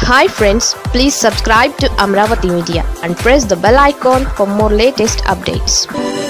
hi friends please subscribe to Amaravati media and press the bell icon for more latest updates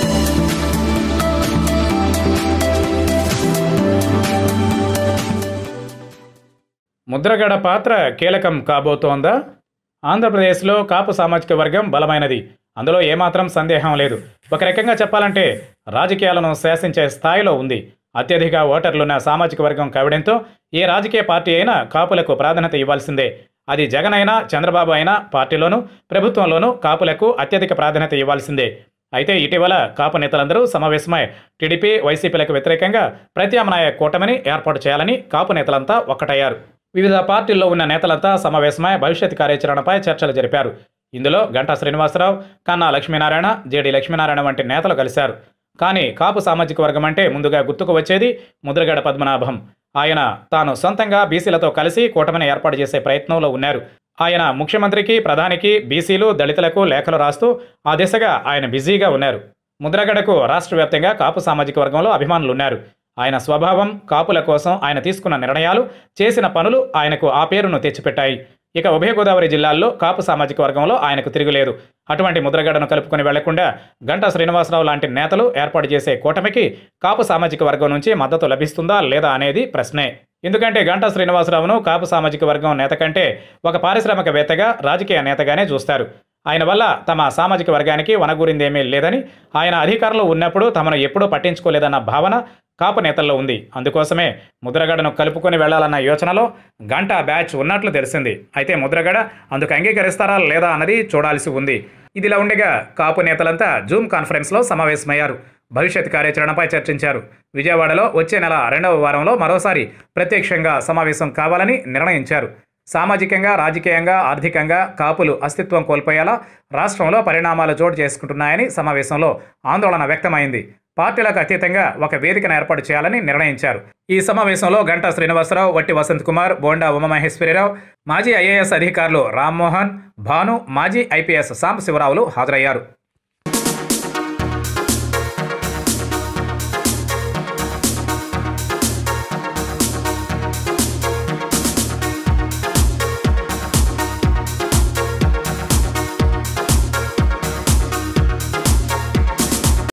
Mudragada పాత్ర కీలకం కాబోతోందా ఆంధ్రప్రదేశ్లో కాపు సామాజిక వర్గం బలమైనది అందులో ఏమాత్రం సందేహం లేదు ఒక రకంగా చెప్పాలంటే రాజకీయాలను శాసించే స్థాయిలో ఉంది అత్యధిక ఓటర్లున్న సామాజిక వర్గం కావడంతో ఏ రాజకీయ పార్టీ అయినా కాపులకు ప్రాధాన్యత ఇవ్వాల్సిందే అది జగన్ అయినా చంద్రబాబు అయినా పార్టీలోనూ ప్రభుత్వంలోనూ కాపులకు అత్యధిక ప్రాధాన్యత ఇవ్వాల్సిందే అయితే ఇటీవల కాపు నేతలందరూ సమావేశమై టీడీపీ వైసీపీలకు వ్యతిరేకంగా ప్రత్యామ్నాయ కూటమిని ఏర్పాటు చేయాలని కాపు నేతలంతా ఒక్కటయ్యారు వివిధ పార్టీల్లో ఉన్న నేతలంతా సమావేశమై భవిష్యత్ కార్యాచరణపై చర్చలు జరిపారు ఇందులో గంటా శ్రీనివాసరావు కన్నా లక్ష్మీనారాయణ జేడి లక్ష్మీనారాయణ వంటి నేతలు కలిశారు కానీ కాపు సామాజిక వర్గం అంటే ముందుగా గుర్తుకు వచ్చేది ముద్రగడ పద్మనాభం ఆయన తాను సొంతంగా బీసీలతో కలిసి కూటమిని ఏర్పాటు చేసే ప్రయత్నంలో ఉన్నారు ఆయన ముఖ్యమంత్రికి ప్రధానికి బీసీలు దళితులకు లేఖలు రాస్తూ ఆ దిశగా ఆయన బిజీగా ఉన్నారు ముద్రగడకు రాష్ట్ర వ్యాప్తంగా కాపు సామాజిక వర్గంలో అభిమానులు ఉన్నారు ఆయన స్వభావం కాపుల కోసం ఆయన తీసుకున్న నిర్ణయాలు చేసిన పనులు ఆయనకు ఆ పేరును తెచ్చిపెట్టాయి ఇక ఉభయ గోదావరి జిల్లాల్లో కాపు సామాజిక వర్గంలో ఆయనకు తిరుగులేదు అటువంటి ముద్రగడను కలుపుకొని వెళ్లకుండా గంటా శ్రీనివాసరావు లాంటి నేతలు ఏర్పాటు చేసే కూటమికి కాపు సామాజిక వర్గం నుంచి మద్దతు లభిస్తుందా లేదా అనేది ప్రశ్నే ఎందుకంటే గంటా శ్రీనివాసరావును కాపు సామాజిక వర్గం నేత కంటే ఒక పారిశ్రామికవేత్తగా రాజకీయ నేతగానే చూస్తారు ఆయన వల్ల తమ సామాజిక వర్గానికి వనగూరిందేమీ లేదని ఆయన అధికారంలో ఉన్నప్పుడు తమను ఎప్పుడూ పట్టించుకోలేదన్న భావన కాపు నేతల్లో ఉంది అందుకోసమే ముద్రగడను కలుపుకొని వెళ్లాలన్న యోచనలో గంట బ్యాచ్ ఉన్నట్లు తెలిసింది అయితే ముద్రగడ అందుకు అంగీకరిస్తారా లేదా అన్నది చూడాల్సి ఉంది ఇదిలా ఉండగా కాపు నేతలంతా జూమ్ కాన్ఫరెన్స్లో సమావేశమయ్యారు భవిష్యత్ కార్యాచరణపై చర్చించారు విజయవాడలో వచ్చే నెల రెండవ వారంలో మరోసారి ప్రత్యక్షంగా సమావేశం కావాలని నిర్ణయించారు సామాజికంగా రాజకీయంగా ఆర్థికంగా కాపులు అస్తిత్వం కోల్పోయేలా రాష్ట్రంలో పరిణామాలు చోటు చేసుకుంటున్నాయని సమావేశంలో ఆందోళన వ్యక్తమైంది పార్టీలకు అతీతంగా ఒక వేదికను ఏర్పాటు చేయాలని నిర్ణయించారు ఈ సమావేశంలో గంటా శ్రీనివాసరావు వట్టి వసంత్ కుమార్ బోండా ఉమామహేశ్వరరావు మాజీ ఐఏఎస్ అధికారులు రామ్మోహన్ భాను మాజీ ఐపీఎస్ సాంబశివరావులు హాజరయ్యారు